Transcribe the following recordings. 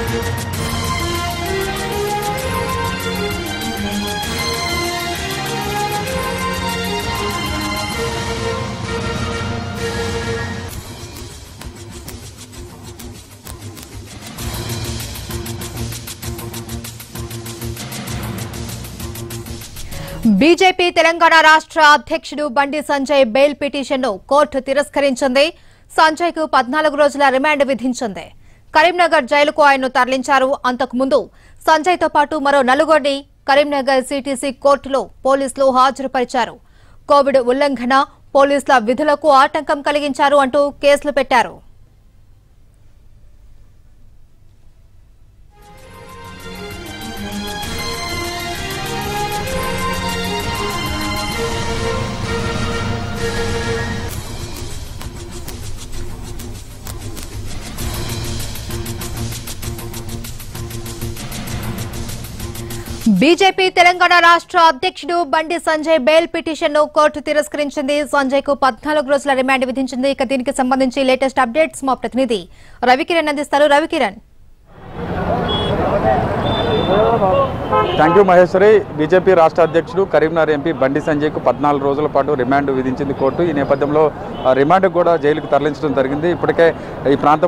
BJP Telangana రాష్ట్ర అధ్యక్షుడు Bandi Sanjay bail పిటిషన్ను కోర్టు తిరస్కరించింది సంజయ్ కు పద్నాలుగు రోజుల రిమాండ్ విధించింది కరీంనగర్ జైలుకు ఆయన్ను తరలించారు అంతకుముందు సంజయ్ తో పాటు మరో నలుగురిని కరీంనగర్ సిటీసీ కోర్టులో పోలీసులు హాజరుపరిచారు కోవిడ్ ఉల్లంఘన పోలీసుల విధులకు ఆటంకం కలిగించారు అంటూ కేసులు పెట్టారు బీజేపీ తెలంగాణ రాష్ట్ర అధ్యక్షుడు బండి సంజయ్ బెయిల్ పిటిషన్ ను కోర్టు తిరస్కరించింది సంజయ్ కు పద్నాలుగు రోజుల రిమాండ్ విధించింది ఇక దీనికి సంబంధించి లేటెస్ట్ అప్డేట్స్ మా ప్రతినిధి రవికిరణ్ అందిస్తారు Ravikiran thank you Maheshwari BJP రాష్ట్ర అధ్యక్షుడు కరీంనగర్ ఎంపీ బండి సంజయ్కు పద్నాలుగు రోజుల పాటు రిమాండ్ విధించింది కోర్టు ఈ నేపథ్యంలో ఆ రిమాండ్ కూడా జైలుకు తరలించడం జరిగింది ఇప్పటికే ఈ ప్రాంతం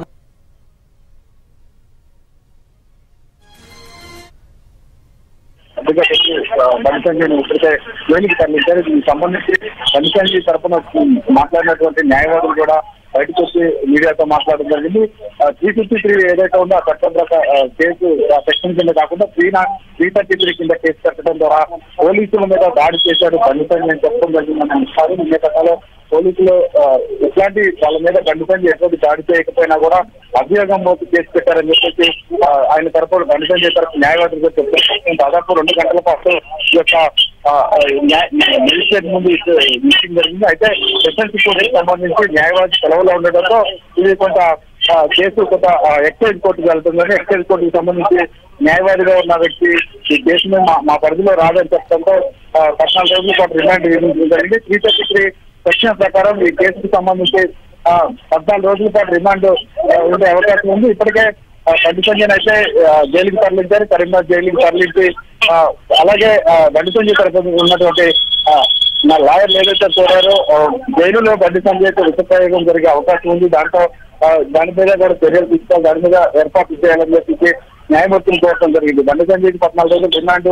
అడ్డుగా పెట్టి బండిసంజయ్ని ఇప్పటికే జైలుకి తరలించారు దీనికి సంబంధించి బండిసంజయ్ తరఫున మాట్లాడినటువంటి న్యాయవాదులు కూడా బయటకు వచ్చి మీడియాతో మాట్లాడడం జరిగింది త్రీ ఫిఫ్టీ త్రీ ఏదైతే ఉందో ఆ చట్టం ప్రకారం ఆ, కేసు ఆ సెక్షన్ కింద కాకుండా త్రీ త్రీ థర్టీ త్రీ కింద కేసు కట్టడం ద్వారా పోలీసుల మీద దాడి చేశాడు బండిసంజయ్ అని చెప్పడం జరిగిందని అంటున్నారు ఈ నేపథ్యంలో పోలీసులు ఆ, ఎట్లాంటి వాళ్ళ మీద బండిసంజయ్ ఎటువంటి దాడి చేయకపోయినా కూడా అభియోగం మోపు కేసు పెట్టారని చెప్పేసి ఆ, ఆయన తరపున బండిసంజయ్ తరపు న్యాయవాదులు కూడా చెప్పారు దాదాపు రెండు గంటల పాటు ఈ యొక్క ఆ, ఆ, న్యాయ- మెజిస్ట్రేట్ ముందు మీటింగ్ జరిగింది అయితే సెషన్స్ కోర్టుకి సంబంధించి న్యాయవాది సెలవులో ఉండడంతో ఇది కొంత ఆ, కేసు కొంత ఆ, ఎక్సైజ్ కోర్టుకు వెళ్తుందని ఎక్సైజ్ కోర్టుకు సంబంధించి న్యాయవాదిగా ఉన్న వ్యక్తి ఈ కేసు మీద మా- మా పరిధిలో రాదని చెప్పడంతో ఆ, పద్నాలుగు రోజుల పాటు రిమాండ్ విధించడం జరిగింది త్రీ థర్టీ త్రీ సెక్షన్ ప్రకారం ఈ కేసుకు సంబంధించి ఆ, పద్నాలుగు రోజుల పాటు రిమాండ్ ఆ, ఉండే అవకాశం ఉంది ఇప్పటికే బండి సంజయ్ అయితే ఆ, జైలుకి తరలించారు కరీంనగర్ జైలుకి తరలించి ఆ, అలాగే ఆ, బండి సంజయ్ తరఫున ఉన్నటువంటి ఆ, నా లాయర్లు ఏదైతే కోరారో ఆ, జైలులో బండి సంజయ్ విషప్రయోగం జరిగే అవకాశం ఉంది దాంట్లో ఆ, దాని మీద కూడా చర్యలు తీసుకోవాలి దాని మీద ఏర్పాట్లు చేయాలని చెప్పి న్యాయమూర్తిని కోరడం జరిగింది బండి సంజయ్ పద్నాలుగు రోజులు రిమాండ్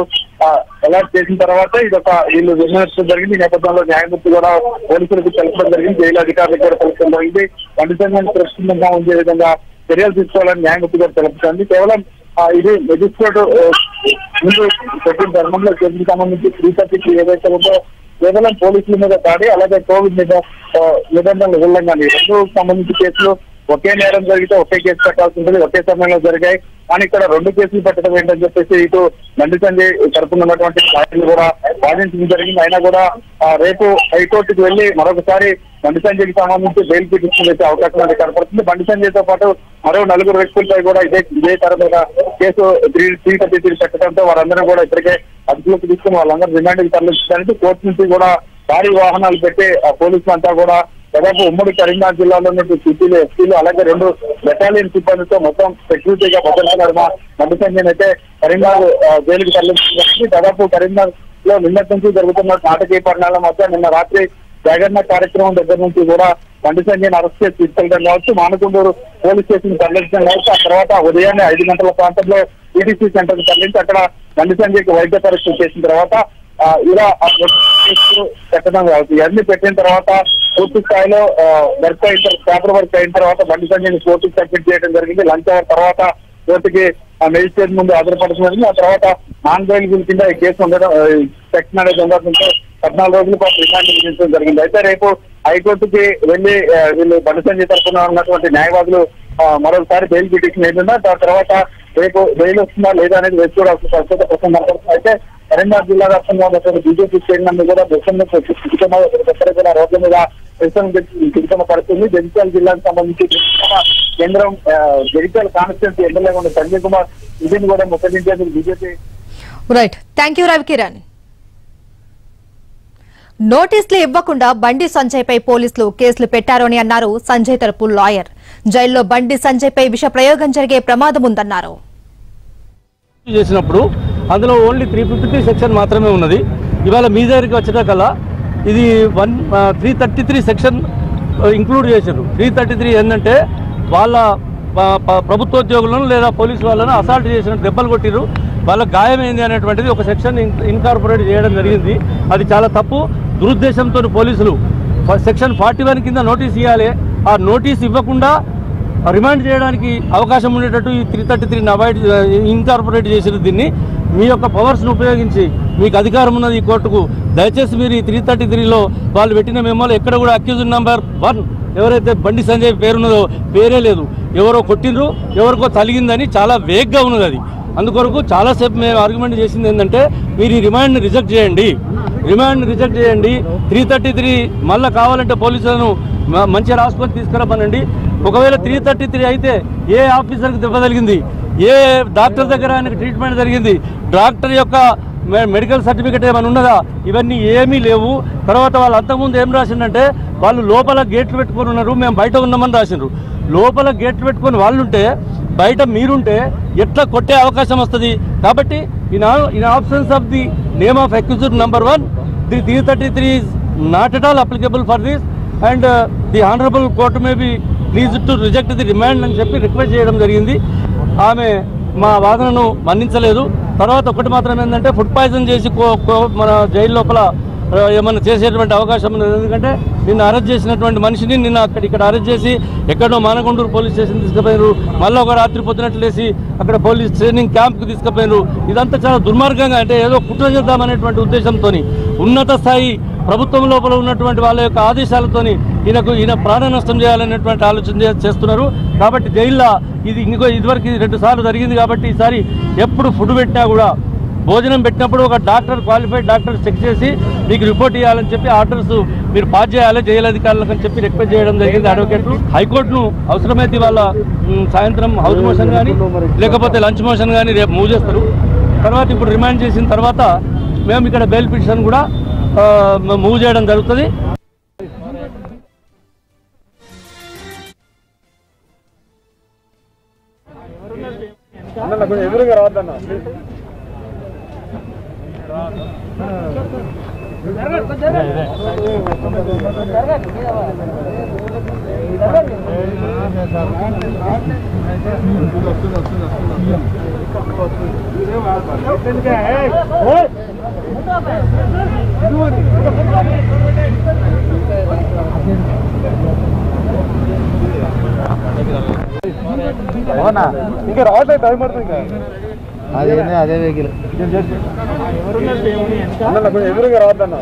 అలాట్ చేసిన తర్వాత ఇది ఒక వీళ్ళు విమర్శించడం జరిగింది ఈ నేపథ్యంలో న్యాయమూర్తి కూడా పోలీసులకు తెలపడం జరిగింది జైలు అధికారులకు కూడా తెలపడం జరిగింది బండి సంజయ్ సురక్షితంగా ఉండే విధంగా చర్యలు తీసుకోవాలని న్యాయమూర్తి కూడా తెలుపుతుంది కేవలం ఆ, ఇది మెజిస్ట్రేట్ ఆ, ముందు పెట్టిన ధర్మంలో కేసుకు సంబంధించి త్రీ థర్టీ ఏదైతే ఉందో కేవలం పోలీసుల మీద దాడి అలాగే కోవిడ్ మీద ఆ, నిబంధనలు ఉల్లంఘన ఈ రెండు సంబంధించి కేసులు ఒకే నేరం జరిగితే ఒకే కేసు పెట్టాల్సి ఉంటుంది ఒకే సమయంలో జరిగాయి కానీ ఇక్కడ రెండు కేసులు పెట్టడం ఏంటని చెప్పేసి ఇటు బండి సంజయ్ తరపున ఉన్నటువంటి లాయర్లు కూడా వాదించడం జరిగింది అయినా కూడా ఆ, రేపు హైకోర్టుకు వెళ్లి మరొకసారి బండి సంజయ్కి సంబంధించి బెయిల్ పిటిషన్ వేసే అవకాశం అనేది కనపడుతుంది బండి సంజయ్ తో పాటు మరో నలుగురు వ్యక్తులపై కూడా ఇదే ఇదే తరమైన case three three thirty three పెట్టడంతో వారందరూ కూడా ఇప్పటికే అదుపులోకి తీసుకుని వాళ్ళందరూ రిమాండ్కి తరలించడానికి కోర్టు నుంచి కూడా భారీ వాహనాలు పెట్టి ఆ పోలీసులు అంతా కూడా దాదాపు ఉమ్మడి కరీంనగర్ జిల్లాలో ఉన్న సిటీలు ఎస్పీలు అలాగే రెండు బెటాలియన్ సిబ్బందితో మొత్తం సెక్యూరిటీగా భద్రత నడుమ బండి సంజయ్ అయితే కరీంనగర్ ఆ, జైలుకి తరలించడానికి దాదాపు కరీంనగర్ లో నిన్నటి నుంచి జరుగుతున్న నాటకీయ పరిణామాల మధ్య నిన్న రాత్రి జాగరణ కార్యక్రమం దగ్గర నుంచి కూడా బండి సంజయ్ అరెస్ట్ చేసి తీసుకెళ్ళడం కావచ్చు మానకొండూరు పోలీస్ స్టేషన్ తరలించడం కావచ్చు ఆ తర్వాత ఉదయాన్నే ఐదు గంటల ప్రాంతంలో ఈడీసీ సెంటర్ కి తరలించి అక్కడ బండి సంజయ్కి వైద్య పరీక్ష చేసిన తర్వాత ఆ, ఇలా ఆ కేసు పెట్టడం కావచ్చు ఇవన్నీ పెట్టిన తర్వాత పూర్తి స్థాయిలో వర్క్ అయిన తర్వాత పేపర్ వర్క్ అయిన తర్వాత బండి సంజయ్ని కోర్టుకి సబ్మిట్ చేయడం జరిగింది లంచ్ అవర్ తర్వాత కోర్టుకి ఆ మెజిస్ట్రేట్ ముందు హాజరుపడడం జరిగింది ఆ తర్వాత నాన్ బెయిల్ కింద ఈ కేసు ఉండడం ఆ, ఈ సెక్షన్ అనేది ఉండడంతో పద్నాలుగు రోజుల పాటు రిమాండ్ విధించడం జరిగింది అయితే రేపు హైకోర్టుకి వెళ్లి ఆ, వీళ్ళు బండి సంజయ్ తరఫున ఉన్నటువంటి న్యాయవాదులు ఆ, మరొకసారి బెయిల్ పిటిషన్ ఏంటంటే దాని తర్వాత రేపు బెయిల్ వస్తుందా లేదా అనేది వేచి చూడాల్సిన పరిస్థితి ప్రస్తుతం కనపడుతుంది. అయితే కరీంనగర్ జిల్లా వ్యాప్తంగా ఉన్నటువంటి బీజేపీ శ్రేణులను కూడా దేశంలో ఎక్కడ కూడా రోడ్ల మీద నిరసన పడుతుంది జగిత్యాల జిల్లాకు సంబంధించి జగిత్యాల కేంద్రం ఆ, జగిత్యాల కాన్స్టిట్యూన్సీ ఎమ్మెల్యేగా ఉన్న సంజయ్ కుమార్ ఇదిని కూడా ముఖ్యమించేందుకు BJP right thank you Ravikiran నోటీసులు ఇవ్వకుండా బండి సంజయ్ పై పోలీసులు కేసులు పెట్టారు అని అన్నారు సంజయ్ తరపు లాయర్ జైల్లో బండి సంజయ్ పై విష ప్రయోగం జరిగే ప్రమాదం ఉందన్నారు చేసినప్పుడు అందులో ఓన్లీ త్రీ ఫిఫ్టీ సెక్షన్ మాత్రమే ఉన్నది ఇవాళ మీ దగ్గరికి వచ్చేటకల్లా ఇది one three thirty three section include చేశారు త్రీ థర్టీ త్రీ ఏంటంటే వాళ్ళ ప- ప- ప్రభుత్వోద్యోగులను లేదా పోలీసు వాళ్ళను అసాల్ట్ చేసిన దెబ్బలు కొట్టిరు వాళ్ళ గాయమైంది అనేటువంటిది ఒక సెక్షన్ ఇన్కార్పొరేట్ చేయడం జరిగింది అది చాలా తప్పు దురుద్దేశంతో పోలీసులు ఫ- సెక్షన్ ఫార్టీ వన్ కింద నోటీస్ ఇవ్వాలి ఆ నోటీస్ ఇవ్వకుండా రిమాండ్ చేయడానికి అవకాశం ఉండేటట్టు ఈ త్రీ థర్టీ త్రీని అవాయిడ్ ఇన్కార్పొరేట్ చేసిన దీన్ని మీ యొక్క పవర్స్ను ఉపయోగించి మీకు అధికారం ఉన్నది ఈ కోర్టుకు దయచేసి మీరు ఈ త్రీ థర్టీ త్రీలో వాళ్ళు పెట్టిన మెమోలో ఎక్కడ కూడా అక్యూజ్ నెంబర్ వన్ ఎవరైతే బండి సంజయ్ పేరున్నదో పేరే లేదు ఎవరో కొట్టిండ్రు ఎవరికో తలిగిందని చాలా వేగ్గా ఉన్నది అది అందుకొరకు చాలాసేపు మేము ఆర్గ్యుమెంట్ చేసింది ఏంటంటే మీరు ఈ రిమాండ్ని రిజెక్ట్ చేయండి రిమాండ్ రిజెక్ట్ చేయండి త్రీ థర్టీ త్రీ మళ్ళీ కావాలంటే పోలీసులను మ- మంచిగా రాసుకొని తీసుకురమ్మనండి ఒకవేళ త్రీ థర్టీ త్రీ అయితే ఏ ఆఫీసర్కి దెబ్బ తగిలింది ఏ డాక్టర్ దగ్గర ఆయనకు ట్రీట్మెంట్ జరిగింది డాక్టర్ యొక్క మె- మెడికల్ సర్టిఫికేట్ ఏమైనా ఉన్నదా ఇవన్నీ ఏమీ లేవు తర్వాత వాళ్ళు అంతకుముందు ఏం రాసిందంటే వాళ్ళు లోపల గేట్లు పెట్టుకొని ఉన్నారు మేము బయట ఉన్నామని రాసిండ్రు లోపల గేట్లు పెట్టుకొని వాళ్ళు ఉంటే బయట మీరుంటే ఎట్లా కొట్టే అవకాశం వస్తుంది కాబట్టి in in options of the name of accused number one the three thirty three is not at all applicable for this and the honourable court may be please to reject the remand అని చెప్పి request చేయడం జరిగింది ఆమె మా వాదనను మన్నించలేదు తర్వాత ఒకటి మాత్రం ఏంటంటే ఫుడ్ పాయిజన్ చేసి కో- కో- మన జైలు లోపల ఆ, ఏమన్నా చేసేటువంటి అవకాశం ఉన్నది ఎందుకంటే నిన్న అరెస్ట్ చేసినటువంటి మనిషిని నిన్న అక్కడ ఇక్కడ అరెస్ట్ చేసి ఎక్కడో మానకొండూరు పోలీస్ స్టేషన్ తీసుకుపోయారు మళ్ళీ ఒక రాత్రి పొద్దునట్లేసి అక్కడ పోలీస్ ట్రైనింగ్ క్యాంప్కి తీసుకుపోయారు ఇదంతా చాలా దుర్మార్గంగా అంటే ఏదో కుట్ర చేద్దామనేటువంటి ఉద్దేశంతో ఉన్నత స్థాయి ప్రభుత్వం లోపల ఉన్నటువంటి వాళ్ళ యొక్క ఆదేశాలతోని ఈయనకు ఈయన ప్రాణ నష్టం చేయాలనేటువంటి ఆలోచన చే- చేస్తున్నారు కాబట్టి జైల్లో ఇది ఇంకో ఇదివరకు ఇది రెండు సార్లు జరిగింది కాబట్టి ఈసారి ఎప్పుడు ఫుడ్ పెట్టినా కూడా భోజనం పెట్టినప్పుడు ఒక డాక్టర్ క్వాలిఫైడ్ డాక్టర్ చెక్ చేసి మీకు రిపోర్ట్ ఇవ్వాలని చెప్పి ఆర్డర్స్ మీరు పాస్ చేయాలి జైలు అధికారులకు అని చెప్పి రిక్వెస్ట్ చేయడం జరిగింది అడ్వకేట్లు హైకోర్టును అవసరమైతే వాళ్ళ సాయంత్రం హౌస్ మోషన్ కానీ లేకపోతే లంచ్ మోషన్ కానీ రేపు మూవ్ చేస్తారు తర్వాత ఇప్పుడు రిమాండ్ చేసిన తర్వాత మేము ఇక్కడ బెయిల్ పిటిషన్ కూడా ఆ, మూవ్ చేయడం జరుగుతుంది ఎదురుగా రావద్దన్న ఇంకా రావట్లేదు టైం పడుతుంది ఇంకా అదే అదే వెహికల్ అన్న కొంచెం ఎదురుగా రావద్దన్న